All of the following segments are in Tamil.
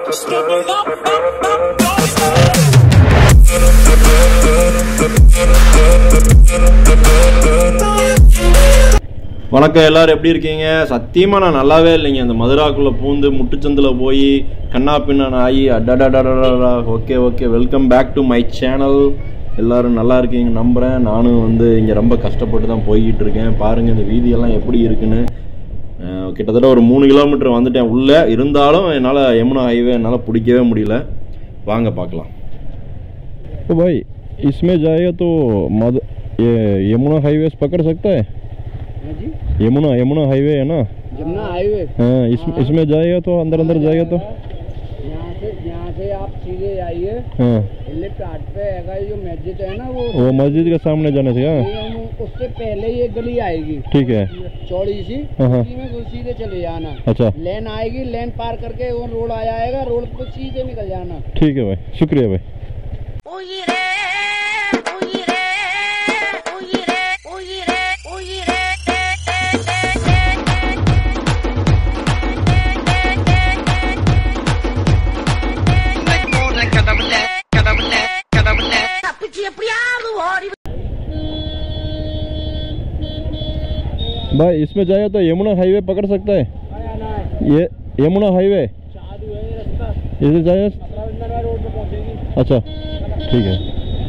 வணக்கம் எல்லாரும் எப்படி இருக்கீங்க சத்தியமா நான் நல்லாவே இல்லைங்க அந்த மதுராக்குள்ள பூந்து முட்டுச்சந்தில் போய் கண்ணா பின்னான் ஆகி அடடடடடா okay okay welcome back to my channel எல்லாரும் நல்லா இருக்கீங்க நம்புறேன் நானும் வந்து இங்கே ரொம்ப கஷ்டப்பட்டு தான் போய்கிட்டு இருக்கேன் பாருங்க இந்த வீதியெல்லாம் எப்படி இருக்குன்னு அஹ் கிட்டத்தட்ட ஒரு மூணு கிலோமீட்டர் வந்துட்டேன் உள்ள இருந்தாலும் என்னால் யமுனா ஹைவே என்னால் பிடிக்கவே முடியல வாங்க பார்க்கலாம் तो भाई इसमें जाएगा तो मद ये यमुना हाईवे से पकड़ सकता है हाँ जी यमुना यमुना हाईवे है ना जमुना हाईवे हाँ इस, इसमें जाएगा तो अंदर अंदर जाएगा तो यहाँ से यहाँ से आप सीधे आइए हाँ लेफ्ट हाथ पे हैगा ये जो मस्जिद है ना वो वो मस्जिद के सामने जाने से हाँ ये हम- उससे पहले ये गली आएगी ठीक है चौड़ी सी हाँ, हाँ। उसी में वो सीधे चले जाना अच्छा लेन आएगी लेन पार करके वो रोड आ जाएगा रोड पे सीधे निकल जाना ठीक है भाई शुक्रिया भाई உயிரே உயிரே உயிரே உயிரே உயிரே டே டே டே டே தப்பிச்சு எப்படியாவது ஓடி भाई इसमें जाएगा तो यमुना हाईवे पकड़ सकता है आना है ये यमुना हाईवे साधु है ये रास्ता इधर जाएगा रविंद्र रोड पे पहुंचेगी अच्छा ठीक है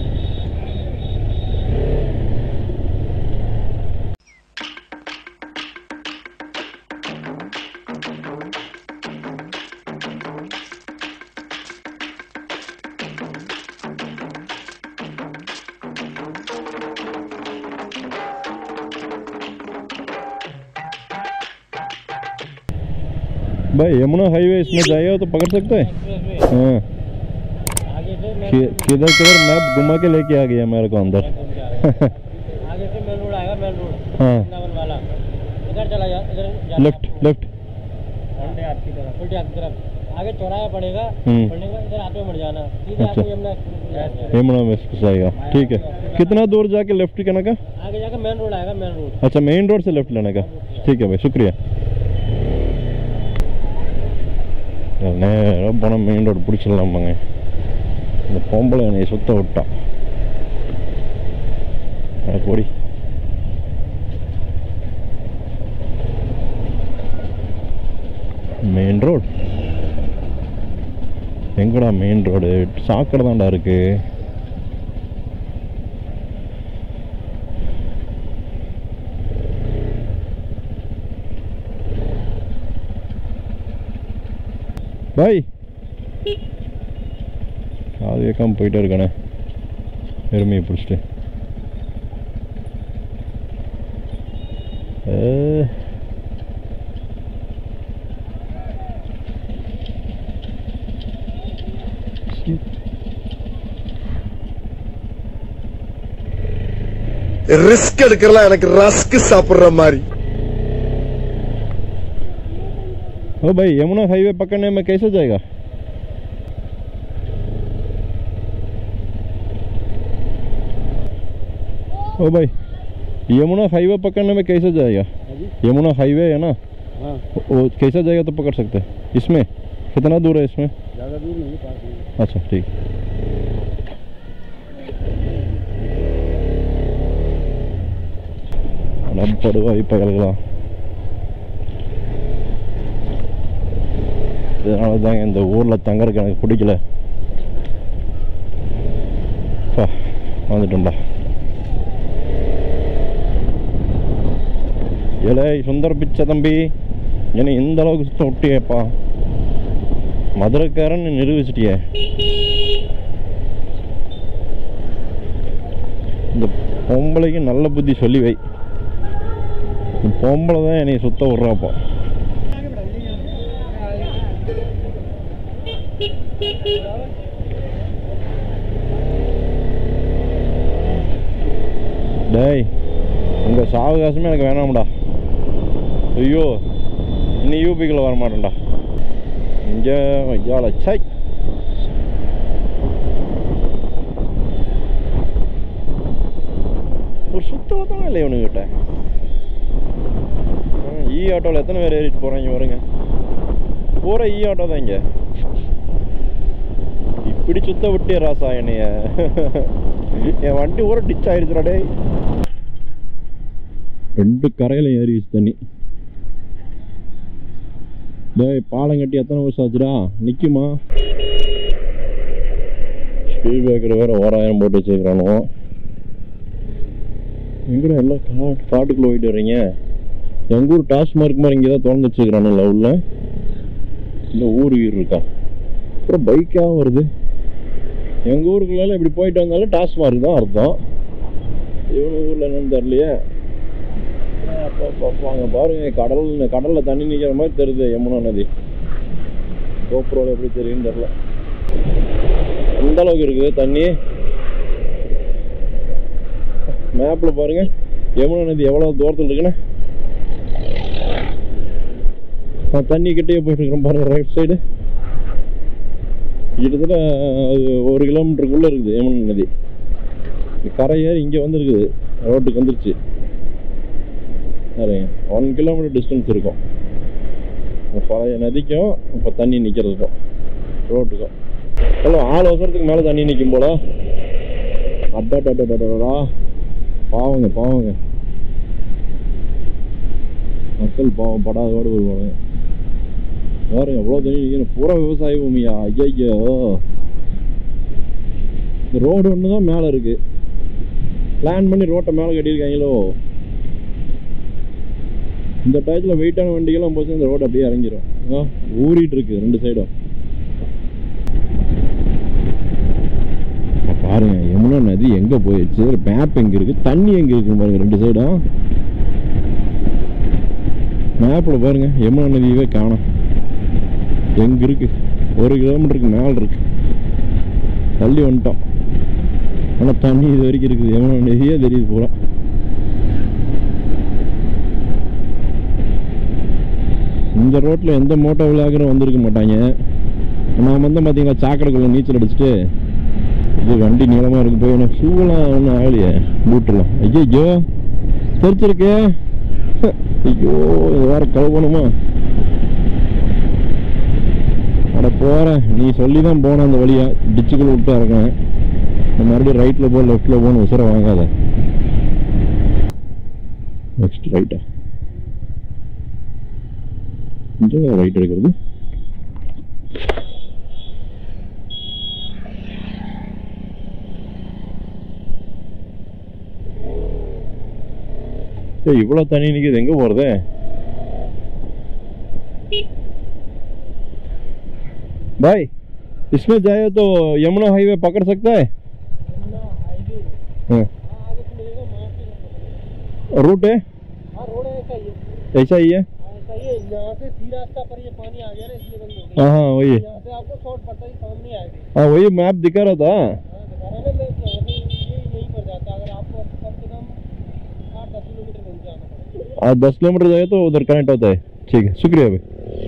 भाई यमुना हाईवे इसमें जाएगा तो पकड़ सकते हैं हाँ आगे से कि- किधर किधर मैप घुमा के लेके आ गया मेरे को अंदर आगे से मेन रोड आएगा मेन रोड हाँ वृंदावन वाला इधर चला जा इधर लेफ्ट लेफ्ट उल्टे हाथ की तरफ उल्टे हाथ की तरफ आगे चौराहा पड़ेगा हम्म। पड़ने के बाद इधर हाथ में मुड़ जाना सीधे अच्छा। आपको यमुना एक्सप्रेस यमुना में से जाएगा ठीक है कितना दूर जाके लेफ्ट करने का आगे जाकर मेन रोड आएगा मेन रोड अच्छा मेन रोड से लेफ्ट लेने का ठीक है भाई शुक्रिया நேரம் போனால் மெயின் ரோடு பிடிச்சிடலாமாங்க இந்த பொம்பளை என்னை சுத்த விட்டான் அட போடி மெயின் ரோடு எங்கடா மெயின் ரோடு சாக்கடை தான்டா இருக்கு பாய் அது வைக்காம போயிட்டே இருக்கானே எருமையை பிடிச்சிட்டு ஏ. ரிஸ்க் எடுக்கலாம் எனக்கு ரஸ்க் சாப்பிடுற மாதிரி ओ भाई यमुना हाईवे पकड़ने में कैसे जाएगा ओ भाई यमुना हाईवे पकड़ने में कैसे जाएगा यमुना हाईवे है ना हाँ वो कैसे जाएगा तो पकड़ सकते हैं इसमें कितना दूर है इसमें ज़्यादा दूर नहीं पास में अच्छा ठीक படுவாய் பகல்களாம் இதனால தாங்க இந்த ஊரில் தங்கறதுக்கு எனக்கு பிடிக்கல பா வந்துட்டோம்டா ஏலே சுந்தர பிச்சை தம்பி என்னை இந்த அளவுக்கு சுத்தம் விட்டியேப்பா மதுரைக்காரன் நிரூபிச்சிட்டியே இந்த பொம்பளைக்கு நல்ல புத்தி சொல்லி வை இந்த பொம்பளை தான் என்னை சுத்த விட்றாப்பா டேய் உங்கள் சாவகாசமே எனக்கு வேணாம்டா ஐயோ இனி யூபிக்குள்ள வர மாட்டேன்டா இங்கே ஐயால சை ஒரு சுத்தம் இல்லை இவனுக்கிட்ட இ ஆட்டோவில் எத்தனை பேர் ஏறிட்டு போகிறாங்க வருங்க போகிற இ ஆட்டோ தான் இங்கே பிடி சுத்த விட்டே ராசா என்னைய என் வண்டி ஊற டிச் ஆயிருச்சுடா டேய் ரெண்டு கரையில ஏறிச்சு தண்ணி டேய் பாலம் கட்டி எத்தனை வருஷம் ஆச்சுடா நிக்குமா ஸ்பீட் பிரேக்கர் வேற ஓராயிரம் போட்டு வச்சுக்கிறானோ எங்கடா எல்லாம் கா காட்டுக்குள்ள போயிட்டு வர்றீங்க எங்கள் ஊர் டாஸ்மார்க் மாதிரி இங்கே தான் திறந்து வச்சுக்கிறானுங்களா உள்ள இந்த ஊர் வீடு இருக்கா அப்புறம் பைக்காக வருது எங்கள் ஊருக்குள்ள இப்படி போயிட்டு வந்தாலும் டாஸ்மார்க் தான் அர்த்தம் இவனு ஊரில் என்னன்னு தெரியலையே அப்போ அப்போ அங்கே பாருங்க கடல் கடலில் தண்ணி நிற்கிற மாதிரி தெரியுது யமுனா நதி கோப்புரோவில் எப்படி தெரியும்னு தெரில எந்த அளவுக்கு இருக்குது தண்ணி மேப்பில் பாருங்க யமுனா நதி எவ்வளோ தூரத்தில் இருக்குன்னு நான் தண்ணி கிட்டே போயிட்டு இருக்கிறேன் பாருங்க ரைட் சைடு கிட்டத்தட்ட அது ஒரு கிலோமீட்டருக்குள்ளே இருக்குது யமுனா நதி இந்த கரை ஏறி இங்கே வந்துருக்குது ரோட்டுக்கு வந்துருச்சு சரிங்க ஒன் கிலோமீட்டர் டிஸ்டன்ஸ் இருக்கும் இந்த பழைய நதிக்கும் இப்போ தண்ணி நிற்கிறதுக்கும் ரோட்டுக்கும் எவ்வளோ ஆறு வருஷத்துக்கு மேலே தண்ணி நிற்கும் போல அட்டாட்டாட்டாடா பாவங்க பாவங்க மக்கள் பாவம் படாதோடு வருவாங்க பாருங்க எவ்வளோ தண்ணி நிற்கணும் பூரா விவசாய பூமியா ஐயோ இந்த ரோடு ஒன்று தான் மேலே இருக்கு பிளான் பண்ணி ரோட்டை மேலே கட்டியிருக்காங்களோ இந்த டயத்தில் வெயிட்டான வண்டிகள்லாம் போச்சு இந்த ரோடு அப்படியே இறங்கிடும் ஆ, ஊறிட்டு இருக்கு ரெண்டு சைடும் பாருங்க யமுனா நதி எங்க போயிடுச்சு மேப் எங்க இருக்கு தண்ணி எங்க இருக்கு பாருங்க ரெண்டு சைடும் மேப்ல பாருங்க யமுனா நதியவே காணோம் எங்க இருக்கு ஒரு கிலோமீட்டருக்கு மேல இருக்கு தள்ளி வந்துட்டோம் ஆனா தண்ணி இது வரைக்கும் இருக்குது யமுனா நதியே தெரியுது பூரா இந்த ரோட்ல எந்த மோட்டோ விளையாடுறோம் வந்திருக்க மாட்டாங்க நான் வந்து பார்த்தீங்களா சாக்கடைக்குள்ள நீச்சல் அடிச்சுட்டு இது வண்டி நீளமா இருக்கு போய் எனக்கு ஷூலாம் ஒன்றும் ஆகலையே பூட்டெல்லாம் ஐயோ தெரிச்சிருக்கே ஐயோ இது வேற கழுவணுமா அட போறேன் நீ சொல்லி தான் போன அந்த வழியா டிச்சுக்குள்ள விட்டு இறக்கேன் மறுபடியும் ரைட்ல போ லெஃப்ட்ல போன்னு உசுர வாங்காத நெக்ஸ்ட் ரைட்டா இந்த ரைட் எடுக்கிறது ஏய் இவ்வளோ தண்ணி நிற்கிது எங்கே போகிறது भाई इसमें जाए तो यमुना हाईवे पकड़ सकता है हाँ। रूट है हाँ रोड ऐसा ही है ऐसा ही है ऐसा ही है यहाँ से सी रास्ता पर ये पानी आ गया ना इसलिए बंद हो गया हाँ हाँ वही यहाँ से आपको शॉर्ट पड़ता है सामने आएगी हाँ वही मैप दिखा रहा था हाँ दिखा रहा है ना मैं यहाँ से ये नहीं पर जाता अगर आपको कम से कम आठ दस किलोमीटर घूम के आना पड़ेगा आज दस किलोमीटर जाए तो उधर कनेक्ट होता है ठीक है शुक्रिया भाई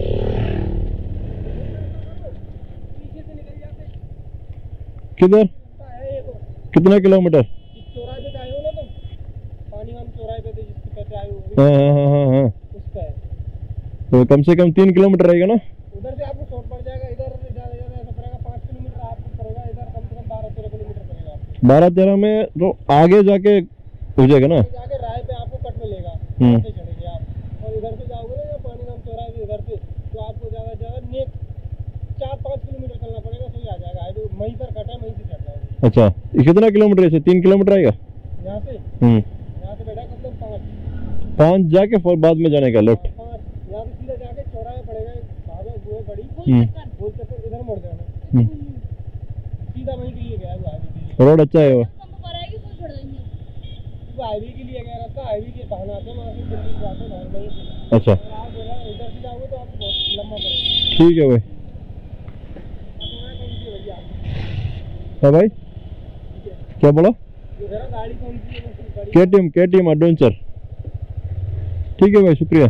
पीछे से निकल जाते किधर रास्ता है ये तो कितना किलोमीटर इस चौराहे पे आए हो ना तुम पानी हम चौराहे पे थे जिसके पैसे आए हो हाँ हाँ हाँ हाँ हाँ उस पे है तो कम से कम तीन किलोमीटर रहेगा ना उधर से आपको शॉर्ट पड़ जाएगा इधर ज़्यादा ज़्यादा ऐसा पड़ेगा पाँच किलोमीटर आपको पड़ेगा इधर कम से कम बारह तेरह किलोमीटर पड़ेगा आपको बारह तेरह में तो आगे जाके हो जाएगा ना तो जाके राय पे आपको कट मिलेगा हम्म। वहाँ से चढ़ेंगे आप और इधर से जाओगे ना या पानी नाम चौराहे से इधर से तो आपको ज़्यादा से ज़्यादा नेक चार पाँच किलोमीटर चलना पड़ेगा तो ही आ जाएगा हाईवे वहीं पर कटा है वहीं से चढ़ जाओगे अच्छा ये कितना किलोमीटर है इसे तीन किलोमीटर आएगा यहाँ से हम्म यहाँ से बैठा कम से कम पाँच पाँच जाके फिर बाद में जाने का लेफ्ट पाँच यहाँ से सीधा जाके चौराहे पड़ेगा भागा वो है बड़ी हम्म। गोल चक्कर इधर मुड़ जाना हम्म। सीधा वहीं के लिए गया है वो हाईवे के लिए रोड अच्छा है वो वो हाईवे के लिए गया रास्ता हाईवे के बहाना आते हैं वहाँ से दिल्ली जाते हैं वहीं से अच्छा अगर आप इधर इधर से जाओगे तो आपको बहुत लंबा पड़ेगा ठीक है भाई अब तुम्हारा कौन सी है भैया हाँ भाई क्या बोला ये जरा गाड़ी कौन सी है वैसे बड़ी K T M K T M adventure ठीक है भाई शुक्रिया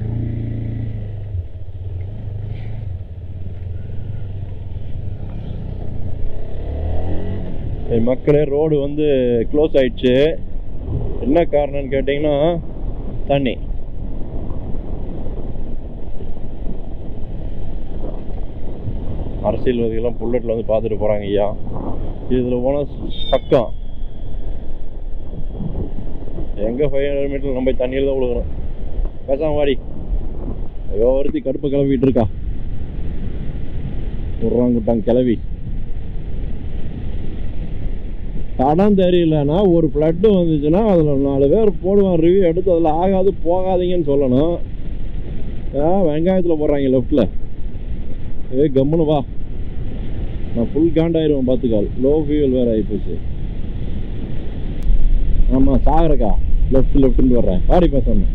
ஏய் மக்களே ரோடு வந்து க்ளோஸ் ஆயிடுச்சு என்ன காரணம்னு கேட்டிங்கன்னா தண்ணி அரசியல்வாதிகள்லாம் புல்லட்டில் வந்து பார்த்துட்டு போகிறாங்க ஐயா இதில் போனால் பக்கம் எங்கே ஃபைவ் ஹண்ட்ரட் மீட்டர் நம்ம போய் தண்ணியில் தான் விழுகிறோம் பேசாம வாடி ஐயோ ஒருத்தி கடுப்பு கிளம்பிட்டு இருக்கா விட்றாங்குட்டாங்க கிளவி படம் தெரியலன்னா ஒரு ஃப்ளட்டு வந்துச்சுன்னா அதில் நாலு பேர் போடுவான் ரிவ்யூ எடுத்து அதில் ஆகாது போகாதீங்கன்னு சொல்லணும் ஆ வெங்காயத்தில் போடுறாங்க லெஃப்டில் ஏ கம்முன்னு வா நான் ஃபுல் காண்டாயிருவேன் பார்த்துக்கால் லோ ஃபியூல் வேறு ஆகிப்போச்சு ஆமாம் சாகரக்கா லெஃப்ட் லெஃப்ட்னு வர்றேன் பாடி பேசணும்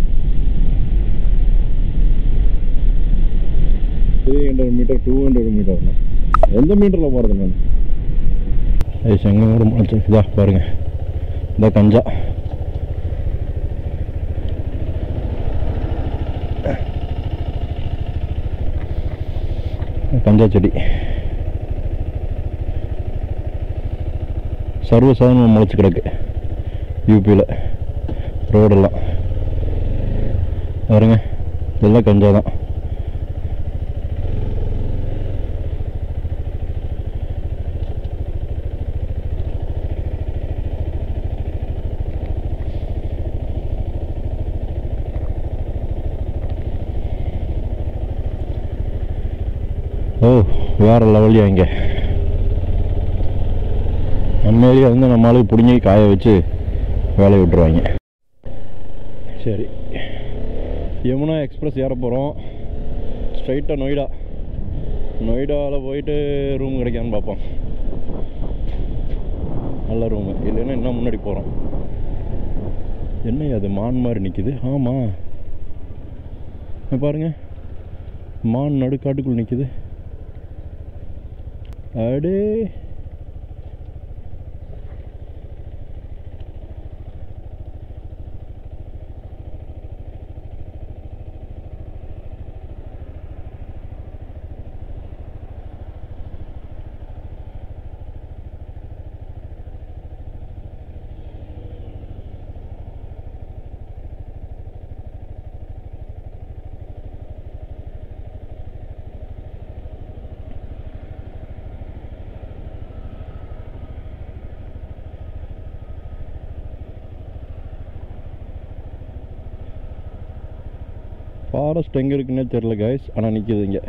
three hundred meter two hundred மீட்டர்ண்ணா எந்த மீட்டரில் போகிறது நான் ஐய் செங்கமூடு முளைச்சி இதா பாருங்க இந்த கஞ்சா கஞ்சா செடி சர்வசாதாரணமாக முளைச்சி கிடக்கு யூபியில் ரோடெல்லாம் பாருங்க இதெல்லாம் கஞ்சா தான் ஓ வேற லெவல்யா இங்கே நம்ம ஏரியா வந்து நம்ம ஆளுக்கு பிடுங்கி காய வச்சு வேலையை விட்டுருவாங்க சரி யமுனா எக்ஸ்பிரஸ் ஏற போகிறோம் ஸ்ட்ரைட்டாக நொய்டா நொய்டாவில் போயிட்டு ரூம் கிடைக்கான்னு பார்ப்போம் நல்ல ரூமு இல்லைன்னா இன்னும் முன்னாடி போகிறோம் என்ன அது மான் மாதிரி நிற்கிது ஆமாம் பாருங்க மான் நடுக்காட்டுக்குள் நிற்கிது அடே ஃபாரஸ்ட் எங்கே இருக்குன்னே தெரில கைஸ் ஆனால் நிற்கிது இங்கே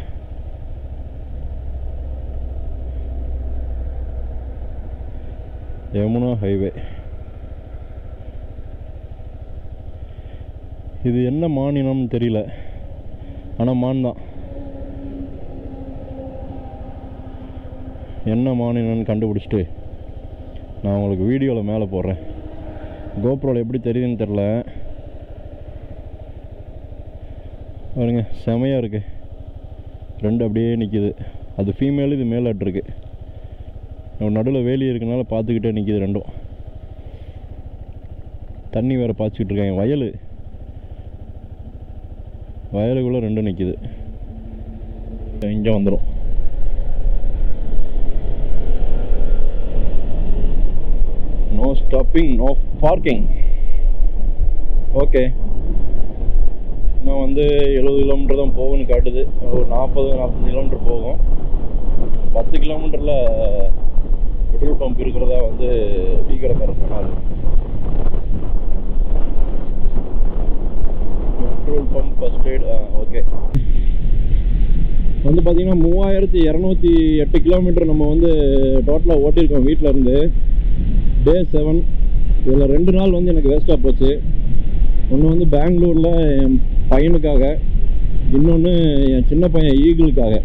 யமுனா ஹைவே இது என்ன மாநிலம்னு தெரியல ஆனால் மான் தான் என்ன மாநிலம்னு கண்டுபிடிச்சிட்டு நான் உங்களுக்கு வீடியோவில் மேலே போடுறேன் கோப்ரோவில் எப்படி தெரியுதுன்னு தெரில பாருங்க செமையாக இருக்கு ரெண்டு அப்படியே நிற்கிது அது ஃபீமேல் இது மேலாட்டு இருக்கு நடுவில் வேலி இருக்கனால பார்த்துக்கிட்டே நிற்கிது ரெண்டும் தண்ணி வேறு பாய்ச்சிக்கிட்டு இருக்காங்க வயல் வயலுக்குள்ளே ரெண்டும் நிற்கிது இங்கே வந்துடும் no stopping no parking okay இன்னும் வந்து எழுபது கிலோமீட்டர் தான் போகும்னு காட்டுது ஒரு நாற்பது நாற்பத்தஞ்சு கிலோமீட்டர் போகும் பத்து கிலோமீட்டரில் பெட்ரோல் பம்ப் இருக்கிறதா வந்து டீ கடைக்காரர் சொன்னார் petrol pump first aid okay வந்து பார்த்தீங்கன்னா மூவாயிரத்தி இரநூத்தி எட்டு கிலோமீட்டர் நம்ம வந்து டோட்டலாக ஓட்டியிருக்கோம் வீட்டில் இருந்து டே செவன் இதில் ரெண்டு நாள் வந்து எனக்கு வேஸ்ட்டாக போச்சு ஒன்று வந்து பெங்களூரில் என் பையனுக்காக இன்னொன்று என் சின்ன பையன் ஈகிளுக்காக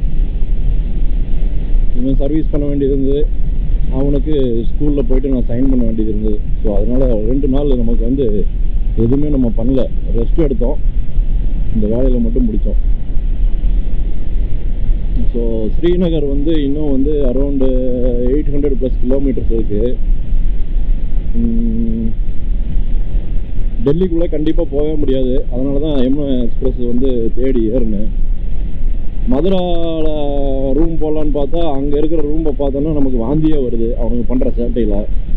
இவன் சர்வீஸ் பண்ண வேண்டியது இருந்தது அவனுக்கு ஸ்கூலில் போயிட்டு நான் சைன் பண்ண வேண்டியது இருந்தது ஸோ அதனால் ரெண்டு நாள் நமக்கு வந்து எதுவுமே நம்ம பண்ணல ரெஸ்ட் எடுத்தோம் இந்த வேலையில் மட்டும் முடித்தோம் ஸோ ஸ்ரீநகர் வந்து இன்னும் வந்து around eight hundred plus kilometres இருக்குது டெல்லிக்குள்ளே கண்டிப்பாக போகவே முடியாது அதனால தான் யமுனா எக்ஸ்பிரஸ் வந்து தேடி ஏறினேன் மதுராவில் ரூம் போடலான்னு பார்த்தா அங்கே இருக்கிற ரூமை பார்த்தோன்னா நமக்கு வாந்தியே வருது அவனுக்கு பண்ணுற சேட்டையில்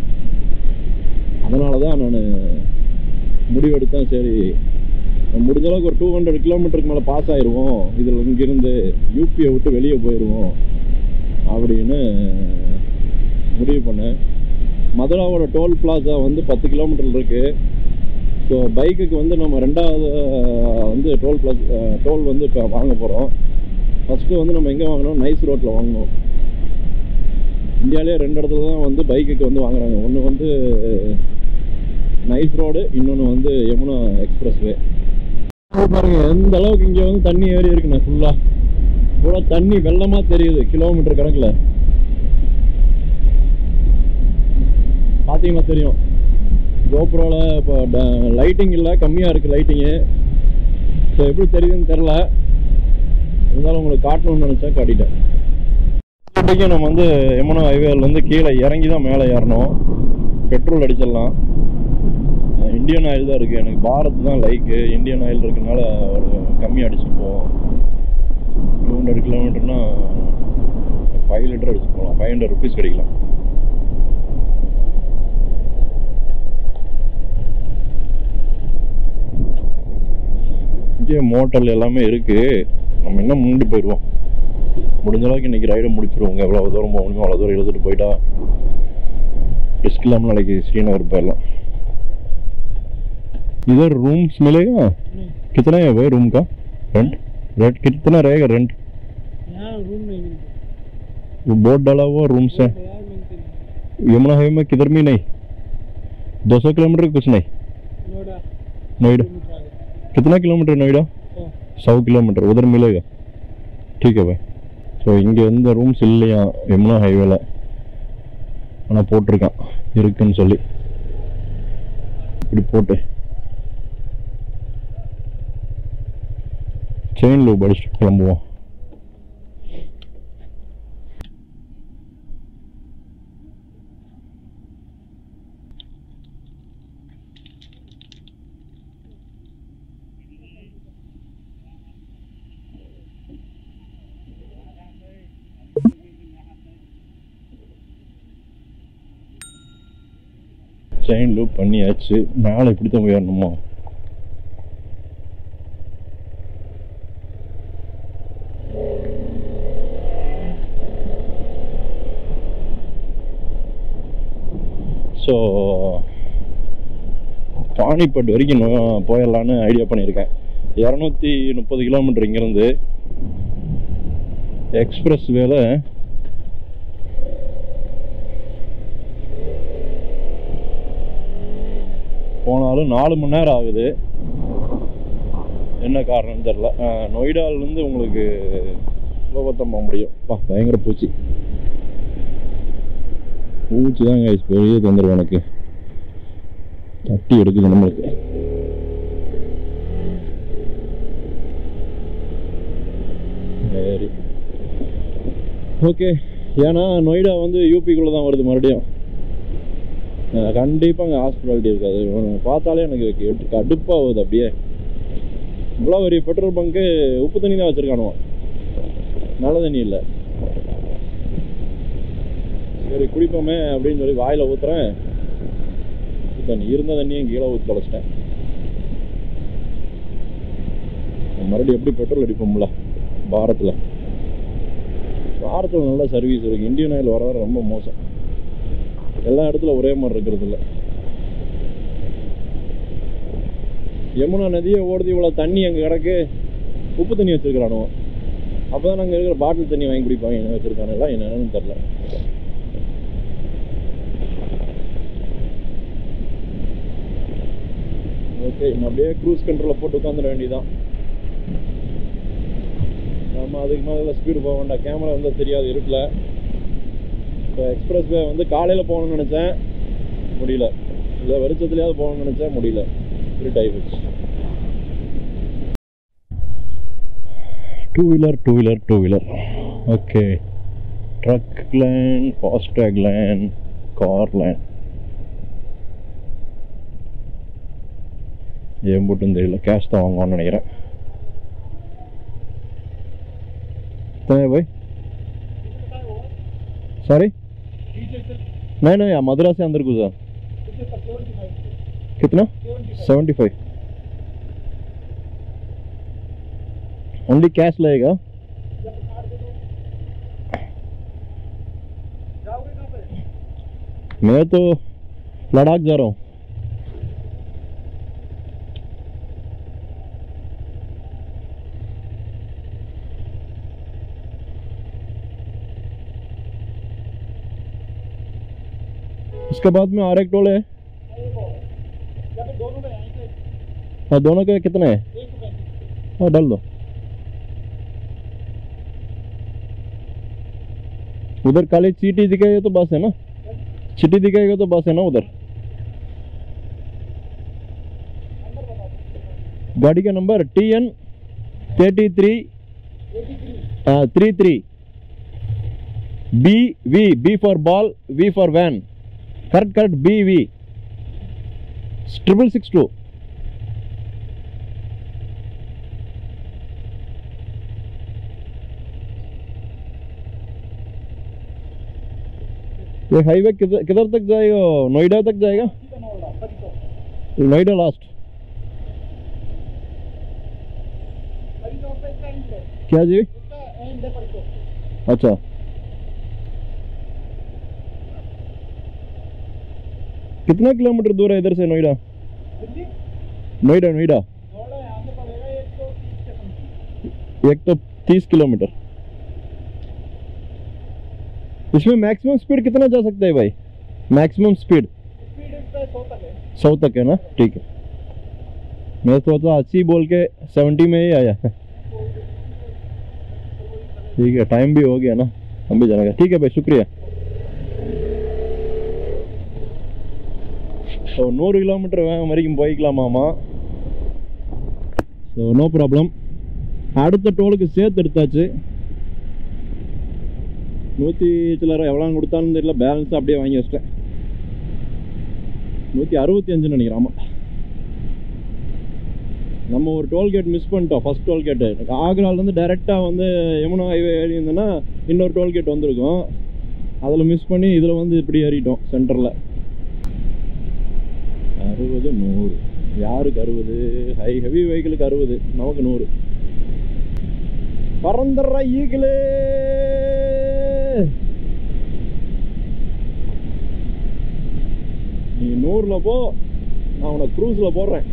அதனால தான் நான் முடிவெடுத்தேன் சரி முடிஞ்ச அளவுக்கு ஒரு டூ ஹண்ட்ரட் கிலோமீட்டருக்கு மேலே பாஸ் ஆயிடுவோம் இதில் இங்கேருந்து யூபியை விட்டு வெளியே போயிடுவோம் அப்படின்னு முடிவு பண்ணேன் மதுராவோட டோல் பிளாசா வந்து பத்து கிலோமீட்டர் இருக்குது ஸோ பைக்குக்கு வந்து நம்ம ரெண்டாவது அஹ், வந்து டோல் பிளாஸ் டோல் வந்து இப்போ வாங்க போகிறோம் ஃபஸ்ட்டு வந்து நம்ம எங்கே வாங்கினோம் நைஸ் ரோட்டில் வாங்கினோம் இந்தியாவிலே ரெண்டு இடத்துல தான் வந்து பைக்குக்கு வந்து வாங்குறாங்க ஒன்று வந்து நைஸ் ரோடு இன்னொன்று வந்து யமுனா எக்ஸ்பிரஸ் வே பாருங்க எந்த அளவுக்கு இங்கே வந்து தண்ணி ஏறி இருக்குண்ணே ஃபுல்லாக பூரா தண்ணி வெள்ளமாக தெரியுது கிலோமீட்டர் கணக்கில் பார்த்தீங்கன்னா தெரியும் கோப்ரோவில் இப்போ லைட்டிங் இல்லை கம்மியாக இருக்குது லைட்டிங்கு ஸோ எப்படி தெரியுதுன்னு தெரில இருந்தாலும் உங்களுக்கு காட்டணும்னு நினச்சா காட்டிட்டேன் இப்போதைக்கு நம்ம வந்து யமுனா ஹைவேலேருந்து கீழே இறங்கி தான் மேலே ஏறணும் பெட்ரோல் அடிச்சிடலாம் இந்தியன் ஆயில் தான் இருக்குது எனக்கு பாரத் தான் லைக்கு இந்தியன் ஆயில் இருக்கனால ஒரு கம்மி அடிச்சு போவோம் டூ ஹண்ட்ரட் கிலோமீட்டர்னா ஃபைவ் லிட்டர் அடிச்சு போகலாம் ஃபைவ் ஹண்ட்ரட் ருபீஸ் கிடைக்கலாம் இங்கே மோட்டல் எல்லாமே இருக்குது நம்ம என்ன முன்னாடி போயிடுவோம் முடிஞ்ச அளவுக்கு இன்னைக்கு ரைடை முடிச்சிருவோங்க எவ்வளோ தூரம் போக முடியுமோ அவ்வளோ தூரம் எழுதிட்டு போயிட்டா ரிஸ்க் இல்லாமல் நாளைக்கு ஸ்ரீநகர் போயிடலாம் इधर रूम्स मिलेगा कितना है भाई रूम का रेंट रेंट कितना रहेगा रेंट यहाँ रूम नहीं मिलते वो बोर्ड डाला हुआ रूम्स है यार मिलते नहीं यमुना हाईवे में किधर भी नहीं 200 किलोमीटर कुछ नहीं नोएडा नोएडा किलोमीटर आगे कितना किलोमीटर नोएडा सौ सौ किलोमीटर उधर मिलेगा ठीक है भाई ஸோ இங்கே எந்த ரூம்ஸ் இல்லையா யமுனா ஹைவேல ஆனால் போட்டிருக்கான் இருக்குன்னு சொல்லி இப்படி போட்டு செயின் லூப் அடிச்சுட்டு கிளம்புவோம் செயின் லூப் பண்ணியாச்சு மேலே இப்படி தான் உயரணுமா ஸோ பானிப்பட் வரைக்கும் நோ- போயிடலான்னு ஐடியா பண்ணியிருக்கேன் இரநூத்தி முப்பது கிலோமீட்டர் இங்கேருந்து எக்ஸ்பிரஸ் வேலை போனாலும் நாலு மணி நேரம் ஆகுது என்ன காரணம்னு தெரில நொய்டாலேருந்து உங்களுக்கு சுலபத்தம் போக முடியும் பா பயங்கர பூச்சி பூச்சி தான் கைஸ் பெரிய தொந்தரவு எனக்கு தட்டி எடுக்குது நம்மளுக்கு சரி ஓகே ஏன்னா நொய்டா வந்து யூபிக்குள்ளே தான் வருது மறுபடியும் கண்டிப்பாக அங்கே ஹாஸ்பிட்டாலிட்டி இருக்காது இவனை பார்த்தாலே எனக்கு கெட்டு கடுப்பாகுது அப்படியே இவ்வளோ பெரிய பெட்ரோல் பங்க்கு உப்பு தண்ணி தான் வச்சுருக்கானுவான் நல்ல தண்ணி இல்லை சரி குடிப்போமே அப்படின்னு சொல்லி வாயில் ஊற்றுறேன் உப்பு தண்ணி இருந்த தண்ணியும் கீழே ஊற்றி தொலைச்சிட்டேன் மறுபடியும் எப்படி பெட்ரோல் அடிப்போம்ல பாரத்தில் பாரத்தில் நல்ல சர்வீஸ் இருக்குது இந்தியன் ஆயில் வர வர ரொம்ப மோசம் எல்லா இடத்துல ஒரே மாதிரி இருக்கிறது இல்லை யமுனா நதியே ஓடுது இவ்வளோ தண்ணி அங்கே கிடக்கு உப்பு தண்ணி வச்சிருக்கிறானுவோ அப்போ தான் அங்கே இருக்கிற பாட்டில் தண்ணி வாங்கி குடிப்பாங்க என்ன வச்சுருக்கானுங்களா என்னன்னு தெரில ஓகே நம்ம அப்படியே க்ரூஸ் கண்ட்ரோலில் போட்டு உட்காந்துட வேண்டியதான் நம்ம அதுக்கு மேலே ஸ்பீடு போக வேண்டாம் கேமரா வந்து தெரியாது இருட்டில் இப்போ எக்ஸ்பிரஸ் வே வந்து காலையில் போகணும்னு நினச்சேன் முடியல இல்லை வெளிச்சத்துலையாவது போகணும்னு நினச்சேன் முடியல இருட் ஆகிப்போச்சு two wheeler two wheeler two wheeler okay truck lane FASTag lane car lane ஏன் போட்டுன்னு தெரியல கேஷ் தான் வாங்குவான்னு நினைக்கிறேன் कितना है भाई सॉरी नहीं नहीं मदुरा से अंदर घुसा कितना सेवेंटी फाइव ओनली कैश लगेगा जाओगे कहाँ पे मैं तो लद्दाख जा रहा हूँ इसके बाद में और एक टोल है या फिर दोनों में यहीं पे हाँ दोनों के कितने हैं एक सौ पैंतीस हाँ डाल दो उधर खाली चीटी दिखाएगा तो बस है ना चीटी दिखाएगा तो बस है ना उधर गाड़ी का number T N thirty three three three B V B four ball V four one correct correct B V triple six two ये हाईवे किधर किधर तक जाएगा नोएडा तक जाएगा नोएडा लास्ट परी चौक पे इसका एंड है क्या जी इसका एंड है परी चौक अच्छा कितना किलोमीटर दूर है इधर से नोएडा दिल्ली नोएडा नोएडा थोड़ा यहाँ से पड़ेगा एक सौ तीस के समथिंग एक तो तीस किलोमीटर इसमें मैक्सिमम स्पीड कितना जा सकता है भाई मैक्सिमम स्पीड स्पीड इस पे सौ तक है सौ तक है ना ठीक है मैं सोचा अस्सी बोल के सेवेंटी में ही आया ठीक है टाइम भी हो गया ना हम भी जाना ठीक है भाई शुक्रिया ஸோ நூறு கிலோமீட்டர் வேகம் வரைக்கும் போய்க்கலாமாமா ஸோ நோ ப்ராப்ளம் அடுத்த டோலுக்கு சேர்த்து எடுத்தாச்சு நூற்றி சில்லற எவ்வளோ கொடுத்தாலும் தெரியல பேலன்ஸ் அப்படியே வாங்கி வச்சிட்டேன் நூற்றி அறுபத்தி அஞ்சுன்னு நினைக்கிறேன் ஆமாம் நம்ம ஒரு டோல்கேட் மிஸ் பண்ணிட்டோம் ஃபர்ஸ்ட் டோல்கேட்டு ஆக்ராலேருந்து டைரெக்டாக வந்து யமுனா ஹைவே ஏறி இருந்தேன்னா இன்னொரு டோல்கேட் வந்திருக்கும் அதில் மிஸ் பண்ணி இதில் வந்து இப்படி ஏறிட்டோம் சென்டரில் அறுபது நூறு யாருக்கு அறுபது ஹை ஹெவி வெஹிக்கிளுக்கு அறுபது நமக்கு நூறு பறந்துடுற ஈகிளே நீ நூறுல போ நான் உனக்கு க்ரூஸ்ல போடுறேன்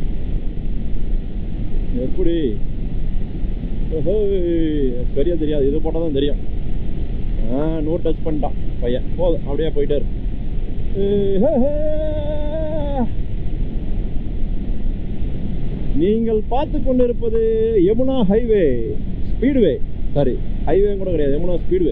எப்படி ஓஹோய், சரியா தெரியாது இது போட்டால் தான் தெரியும் ஆ நூறு டச் பண்ணிட்டான் பையன் போதும் அப்படியே போயிட்டே இரு ஏ, ஹே, ஹே. நீங்கள் பார்த்து கொண்டிருப்பது Yamuna highway speedway sorry highway கூட கிடையாது யமுனா ஸ்பீட்வே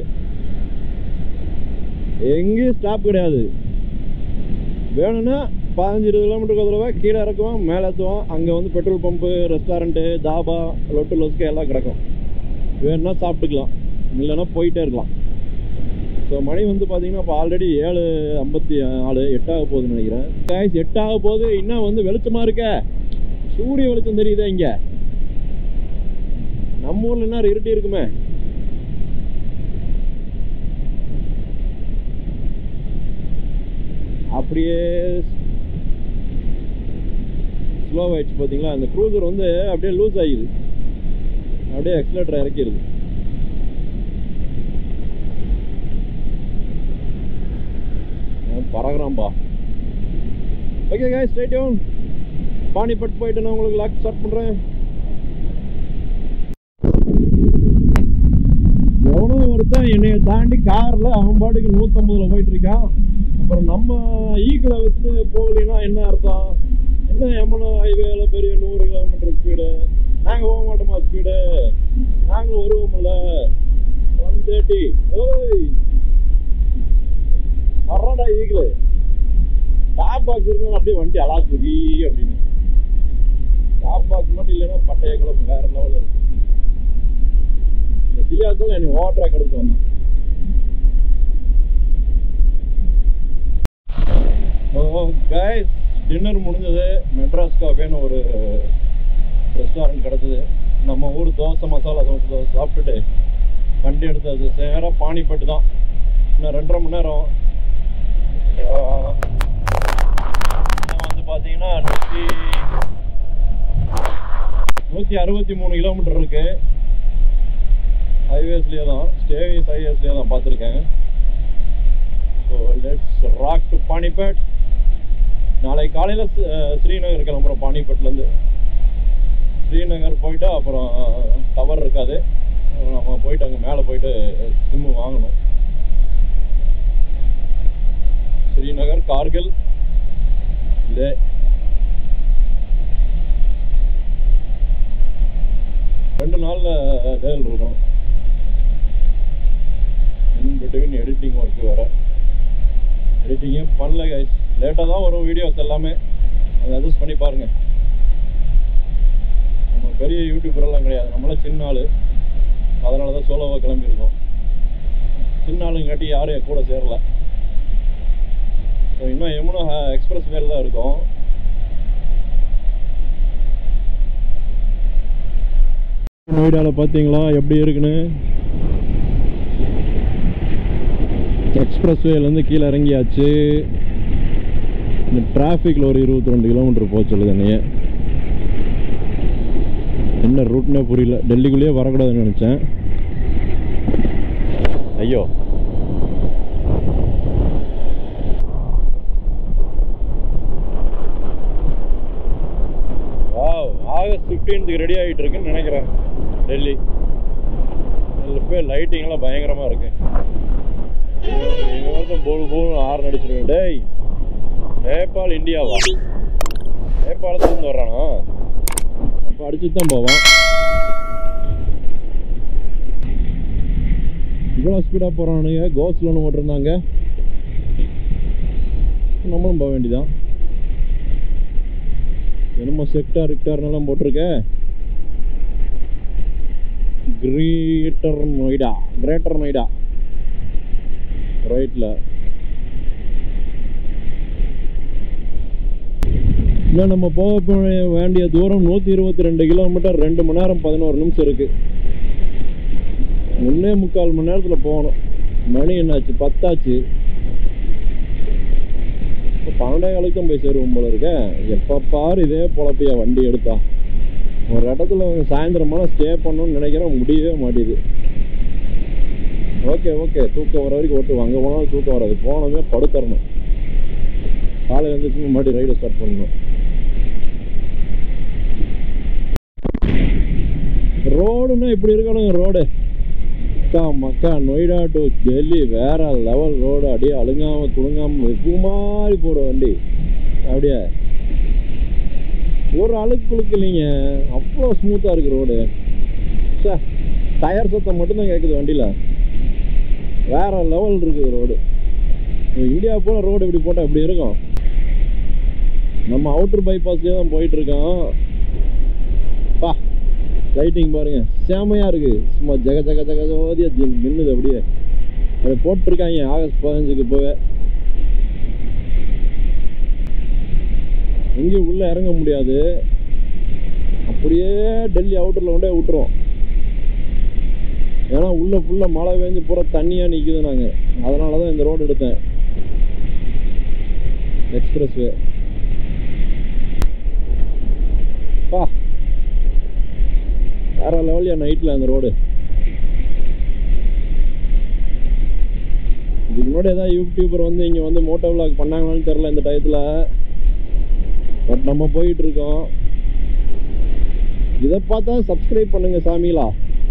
எங்கேயும் ஸ்டாப் கிடையாது வேணும்னா பதினஞ்சு இருபது கிலோமீட்டருக்கு ஒரு தடவை கீழே இறக்குவான் மேலே ஏற்றுவான் அங்கே வந்து பெட்ரோல் பம்பு ரெஸ்டாரண்ட்டு தாபா லொட்டு லொஸ்க்கு எல்லாம் கிடக்கும் வேணும்னா சாப்பிட்டுக்கலாம் இல்லைன்னா போயிட்டே இருக்கலாம் ஸோ மணி வந்து பார்த்தீங்கன்னா இப்போ ஆல்ரெடி ஏழு ஐம்பத்தி நாலு எட்டாக போகுதுன்னு நினைக்கிறேன் கைஸ் எட்டாக போகுது இன்னும் வந்து வெளிச்சமாக இருக்க சூரிய வெளிச்சம் தெரியுதே இங்கே நம்ம ஊரில் என்ன இருட்டி இருக்குமே அப்படியே ஸ்லோ ஆயிடுச்சு பார்த்தீங்களா அந்த க்ரூசர் வந்து அப்படியே லூஸ் ஆகிடுது அப்படியே எக்ஸலேட்டர் இறக்கிடுது அவன் பறகுறான்பா okay guy straight down Panipat போயிட்டு நான் உங்களுக்கு லாக் ஸ்டார்ட் பண்ணுறேன் எவனோ ஒருத்தன் என்னைய தாண்டி காரில் அவன் பாட்டுக்கு நூற்றம்பதுல போயிட்டு இருக்கான் அப்புறம் நம்ம ஈக்கில் வச்சுட்டு போகலைன்னா என்ன அர்த்தம் என்ன யமுனா ஹைவேல பெரிய நூறு கிலோமீட்டர் ஸ்பீடு நாங்கள் போக மாட்டோமா ஸ்பீடு நாங்கள் வருவோம்ல ஒன் தேர்ட்டி ஓய் வர்றாடா ஈக்கில் டாப் பாக்ஸ் இருக்கணும் அப்படியே வண்டி அலாசுகி அப்படின்னு டாப் பாக்ஸ் மட்டும் இல்லைன்னா பட்டைய கிளம்பு வேற லெவலில் இருக்கு இந்த சியாசல் என்னை ஓவர் ட்ராக் எடுத்து வந்தான் ஓ கைஸ் டின்னர் முடிஞ்சது மெட்ராஸ் காஃபேன்னு ஒரு ரெஸ்டாரண்ட் கிடச்சிது நம்ம ஊர் தோசை மசாலா தோசை தோசை சாப்பிட்டுட்டு வண்டி எடுத்தாச்சு சேராக பானிப்பட்டு தான் இன்னும் ரெண்டரை மணி நேரம் ஆஹ், இன்னும் வந்து பார்த்தீங்கன்னா நூற்றி நூற்றி அறுபத்தி மூணு கிலோமீட்டர் இருக்கு ஹைவேஸ்லேயே தான் ஸ்டேவிஸ் ஹைவேஸ்லேயே தான் பார்த்துருக்கேன் so let's rock to Panipat நாளை காலையில் ஸ்ரீநகர் கிளம்புறோம் பானிபட்லேருந்து ஸ்ரீநகர் போயிட்டு அப்புறம் டவர் இருக்காது நம்ம போயிட்டு அங்கே மேலே போயிட்டு சிம்மு வாங்கணும் ஸ்ரீநகர் கார்கில் லே ரெண்டு நாளில் லேல் இருக்கும் இன் பிட்வீன் எடிட்டிங் ஒர்க் வேறு எடிட்டிங்கே பண்ணல கைஸ் லேட்டாக தான் வரும் வீடியோஸ் எல்லாமே அதை அட்ஜஸ்ட் பண்ணி பாருங்கள் நம்ம பெரிய யூடியூபரெல்லாம் கிடையாது நம்மளாம் சின்ன ஆள் அதனால தான் சோலோவாக கிளம்பியிருக்கோம் சின்ன ஆளுங்காட்டி யாரும் என் கூட சேரல ஸோ இன்னும் யமுனா எக்ஸ்பிரஸ் வேல் தான் இருக்கும் நொய்டாவில் பார்த்தீங்களா எப்படி இருக்குன்னு எக்ஸ்பிரஸ் வேலேருந்து கீழே இறங்கியாச்சு இந்த டிராஃபிக்கில் ஒரு இருபத்தி ரெண்டு கிலோமீட்டர் போக சொல்லுது என்னைய என்ன ரூட்னே புரியல டெல்லிக்குள்ளேயே வரக்கூடாதுன்னு நினச்சேன் ஐயோ வாவ் ஆகஸ்ட் ஃபிஃப்டீன்த்துக்கு ரெடி ஆகிட்டு இருக்குன்னு நினைக்கிறேன் டெல்லி அதில் போய் லைட்டிங்லாம் பயங்கரமாக இருக்கு இங்கே ஒருத்தன் போல் போல் ஆறு நடிச்சிருக்கேன் டேய் நேபாள் இந்தியாவா நேபாளத்துலேருந்து வர்றானா அப்போ அடிச்சுட்டு தான் போவான் இவ்வளோ ஸ்பீடாக போகிறானுங்க கோஸ்லன்னு ஓட்டிருந்தாங்க நம்மளும் போக வேண்டியதான் என்னமோ செக்டார் ரிக்டார்னெல்லாம் போட்டிருக்க கிரேட்டர் நொய்டா கிரேட்டர் நொய்டா ரைட்டில் இன்னும் நம்ம போக போ- வேண்டிய தூரம் நூற்றி இருபத்தி ரெண்டு கிலோமீட்டர் ரெண்டு மணி நேரம் பதினோரு நிமிஷம் இருக்கு ஒன்னே முக்கால் மணி நேரத்தில் போகணும் மணி என்னாச்சு பத்தாச்சு இப்போ பன்னெண்டே காலுக்கு தான் போய் சேருவோம் போல இருக்க எப்போ பாரு இதே பொழப்பையா வண்டி எடுத்தா ஒரு இடத்துல சாயந்தரமான ஸ்டே பண்ணணும்னு நினைக்கிறேன் முடியவே மாட்டேது ஓகே ஓகே தூக்கம் வர வரைக்கும் ஓட்டு அங்கே போனாலும் தூக்கம் வராது போனமே படுத்தரணும் காலையில் எழுந்திரிச்சு மறுபடியும் ரைடை ஸ்டார்ட் பண்ணணும் ரோடுன்னா இப்படி இருக்கணுங்க ரோடு மக்கா மக்கா நொய்டா டு டெல்லி வேற லெவல் ரோடு அப்படியே அழுங்காம துளுங்காம பூ மாதிரி போகிற வண்டி அப்படியே ஒரு அழுக்கு குழுக்கு இல்லைங்க அவ்வளோ ஸ்மூத்தாக இருக்கு ரோடு சே டயர் சத்தம் மட்டும்தான் கேட்குது வண்டியில் வேற லெவல் இருக்குது ரோடு இந்தியா போல ரோடு இப்படி போட்டால் இப்படி இருக்கும் நம்ம அவுட்டர் பைபாஸ்லேயே தான் போயிட்டு இருக்கோம் பா லைட்டிங் பாருங்க செமையா இருக்கு சும்மா ஜக ஜக ஜக ஜோதியா ஜி- மின்னுது அப்படியே அதை போட்டிருக்காங்க ஆகஸ்ட் பதினஞ்சுக்கு போக எங்கேயும் உள்ள இறங்க முடியாது அப்படியே டெல்லி அவுட்டரில் கொண்டே விட்டுருவோம் ஏன்னா உள்ள ஃபுல்லாக மழை பெஞ்சு பூரா தண்ணியாக நிற்குது நாங்கள் அதனால தான் இந்த ரோடு எடுத்தேன் எக்ஸ்பிரஸ் வே பா வேற லெவலியா நைட்டில் அந்த ரோடு இதுக்கு முன்னாடி ஏதாவது யூடியூபர் வந்து இங்கே வந்து மோட்டோ விளாக் பண்ணாங்களான்னு தெரில இந்த டயத்தில் பட் நம்ம போயிட்டு இருக்கோம் இதை பார்த்தா சப்ஸ்கிரைப் பண்ணுங்க சாமிகளா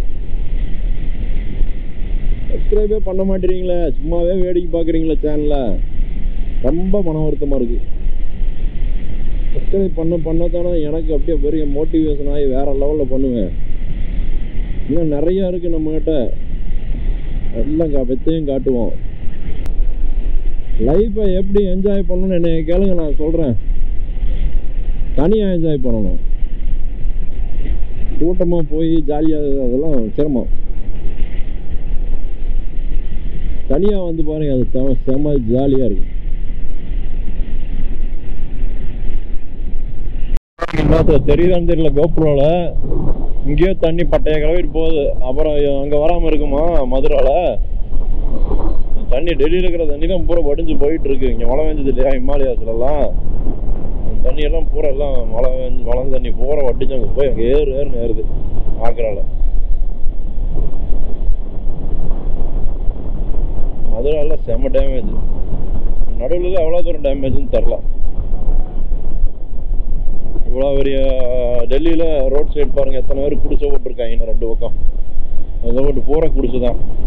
சப்ஸ்கிரைபே பண்ண மாட்டேறீங்களே சும்மாவே வேடிக்கை பார்க்குறீங்களே சேனலில் ரொம்ப மன வருத்தமாக இருக்குது சப்ஸ்கிரைப் பண்ண பண்ண தானே எனக்கு அப்படியே பெரிய மோட்டிவேஷன் ஆகி வேற லெவலில் பண்ணுவேன் இன்னும் நிறைய இருக்கு நம்மகிட்ட எல்லாம் கா வெத்தையும் காட்டுவோம் லைஃப்பை எப்படி என்ஜாய் பண்ணணும்னு என்னை கேளுங்க நான் சொல்கிறேன் தனியாக என்ஜாய் பண்ணணும் கூட்டமாக போய் ஜாலியாக அதெல்லாம் சிரமம் தனியாக வந்து பாருங்க அது செம செம ஜாலியாக இருக்கும் இன்னொருத்தர் தெரியுதான்னு தெரியல கோப்ரோல இங்கேயோ தண்ணி பட்டைய கிளவிட்டு போகுது அப்புறம் அங்கே வராமல் இருக்குமா மதுரால தண்ணி டெல்லியில் இருக்கிற தண்ணி தான் பூரா வடிஞ்சு போயிட்டு இருக்கு இங்கே மழை பெஞ்சது இல்லையா ஹிமாலயாஸ்லலாம் அந்த தண்ணி எல்லாம் பூரா எல்லாம் மழை பெஞ்சு மழை தண்ணி பூரா வடிஞ்சு அங்கே போய் அங்கே ஏறு ஏறுன்னு ஏறுது ஆக்ரால மதுரால செம்ம டேமேஜ் நடுவில் எவ்வளோ தூரம் டேமேஜ்னு தெரில இவ்வளோ பெரிய டெல்லியில் ரோட் சைடு பாருங்கள் எத்தனை பேர் குடிசை போட்டிருக்காங்க இன்னும் ரெண்டு பக்கம் அதை போட்டு பூரா குடிசை தான்